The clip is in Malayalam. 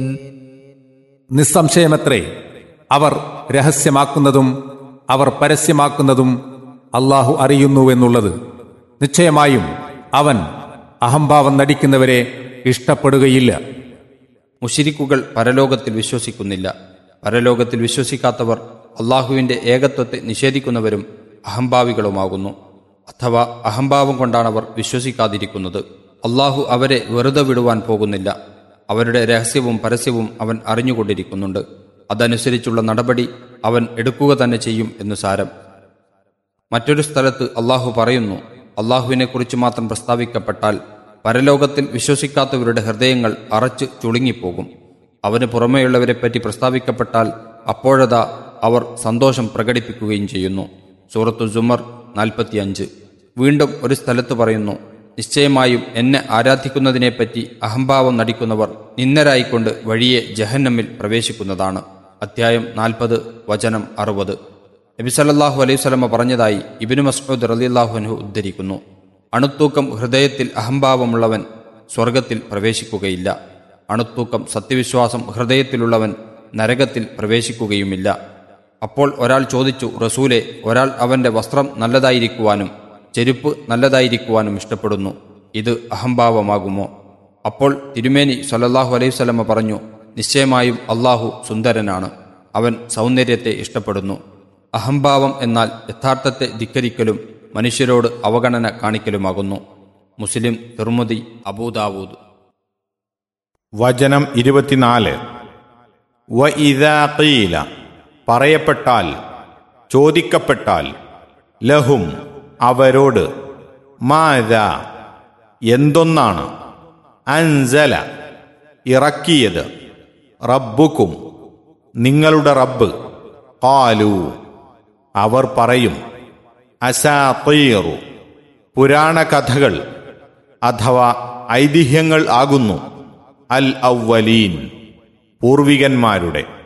നിസ്സംശയമത്രേ അവർ രഹസ്യമാക്കുന്നതും അവർ പരസ്യമാക്കുന്നതും അള്ളാഹു അറിയുന്നുവെന്നുള്ളത് നിശ്ചയമായും അവൻ അഹംഭാവം നടിക്കുന്നവരെ ഇഷ്ടപ്പെടുകയില്ല മുഷിരിക്കുകൾ പരലോകത്തിൽ വിശ്വസിക്കുന്നില്ല പരലോകത്തിൽ വിശ്വസിക്കാത്തവർ അള്ളാഹുവിന്റെ ഏകത്വത്തെ നിഷേധിക്കുന്നവരും അഹംഭാവികളുമാകുന്നു അഥവാ അഹംഭാവം കൊണ്ടാണവർ വിശ്വസിക്കാതിരിക്കുന്നത് അള്ളാഹു അവരെ വെറുതെ വിടുവാൻ പോകുന്നില്ല അവരുടെ രഹസ്യവും പരസ്യവും അവൻ അറിഞ്ഞുകൊണ്ടിരിക്കുന്നുണ്ട് അതനുസരിച്ചുള്ള നടപടി അവൻ എടുക്കുക തന്നെ ചെയ്യും എന്നു സാരം മറ്റൊരു സ്ഥലത്ത് അള്ളാഹു പറയുന്നു അള്ളാഹുവിനെക്കുറിച്ച് മാത്രം പ്രസ്താവിക്കപ്പെട്ടാൽ പരലോകത്തിൽ വിശ്വസിക്കാത്തവരുടെ ഹൃദയങ്ങൾ അറച്ച് ചുളുങ്ങിപ്പോകും അവന് പുറമെയുള്ളവരെപ്പറ്റി പ്രസ്താവിക്കപ്പെട്ടാൽ അപ്പോഴതാ അവർ സന്തോഷം പ്രകടിപ്പിക്കുകയും ചെയ്യുന്നു സൂറത്തു ജുമർ നാൽപ്പത്തിയഞ്ച് വീണ്ടും ഒരു സ്ഥലത്ത് പറയുന്നു നിശ്ചയമായും എന്നെ ആരാധിക്കുന്നതിനെപ്പറ്റി അഹംഭാവം നടിക്കുന്നവർ നിന്നരായിക്കൊണ്ട് വഴിയെ ജഹന്നമിൽ പ്രവേശിക്കുന്നതാണ് അധ്യായം നാൽപ്പത് വചനം അറുപത് നബിസല്ലാഹു അലൈഹി സ്വലമ പറഞ്ഞതായി ഇബിനു മസ്ഊദ് റലിയല്ലാഹുഅൻഹു ഉദ്ധരിക്കുന്നു അണുത്തൂക്കം ഹൃദയത്തിൽ അഹംഭാവമുള്ളവൻ സ്വർഗത്തിൽ പ്രവേശിക്കുകയില്ല അണുത്തൂക്കം സത്യവിശ്വാസം ഹൃദയത്തിലുള്ളവൻ നരകത്തിൽ പ്രവേശിക്കുകയുമില്ല അപ്പോൾ ഒരാൾ ചോദിച്ചു റസൂലെ ഒരാൾ അവന്റെ വസ്ത്രം നല്ലതായിരിക്കുവാനും ചെരുപ്പ് നല്ലതായിരിക്കുവാനും ഇഷ്ടപ്പെടുന്നു ഇത് അഹംഭാവമാകുമോ അപ്പോൾ തിരുമേനി സല്ലല്ലാഹു അലൈഹി സ്വലമ പറഞ്ഞു നിശ്ചയമായും അള്ളാഹു സുന്ദരനാണ് അവൻ സൗന്ദര്യത്തെ ഇഷ്ടപ്പെടുന്നു അഹംഭാവം എന്നാൽ യഥാർത്ഥത്തെ ധിക്കരിക്കലും മനുഷ്യരോട് അവഗണന കാണിക്കലുമാകുന്നു മുസ്ലിം തിർമുദി അബൂദാവൂദ് വചനം ഇരുപത്തിനാല് വ ഇതാ ഖീല പറയപ്പെട്ടാൽ ചോദിക്കപ്പെട്ടാൽ ലഹും അവരോട് മാത എന്തൊന്നാണ് അൻസല ഇറക്കിയത് റബ്ബുക്കും നിങ്ങളുടെ റബ്ബ് കാലു അവർ പറയും അസാത്തീറു പുരാണ കഥകൾ അഥവാ ഐതിഹ്യങ്ങൾ ആകുന്നു അൽ ഔവലീൻ പൂർവികന്മാരുടെ